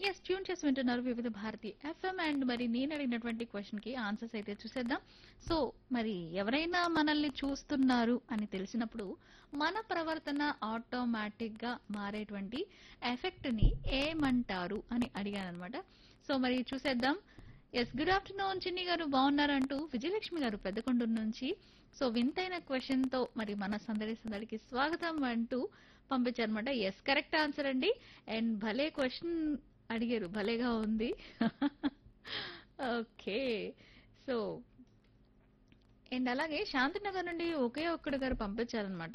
yes tune చేసి వింటున్నారు వివిధ భారతి ఎఫ్ఎం అండ్ మరి నేను అడిగినటువంటి క్వశ్చన్ కి ఆన్సర్స్ అయితే చూసేద్దాం సో మరి ఎవరైనా మనల్ని చూస్తున్నారు అని తెలిసినప్పుడు మన ప్రవర్తన ఆటోమేటిక్ గా మారేటువంటి ఎఫెక్ట్ ని ఏమంటారు అని అడిగాను అనమాట సో మరి చూసేద్దాం ఎస్ గుడ్ ఆఫ్టర్నూన్ చిన్ని గారు బాగున్నారంటూ విజయలక్ష్మి గారు పెద్దకొండూరు నుంచి సో వింతైన క్వశ్చన్ తో మరి మన సందడి సందడికి స్వాగతం అంటూ పంపించారనమాట ఎస్ కరెక్ట్ ఆన్సర్ అండి అండ్ భలే క్వశ్చన్ అడిగారు భలేగా ఉంది ఓకే సో అండ్ అలాగే శాంతినగర్ నుండి ఒకే ఒక్కడు గారు పంపించారనమాట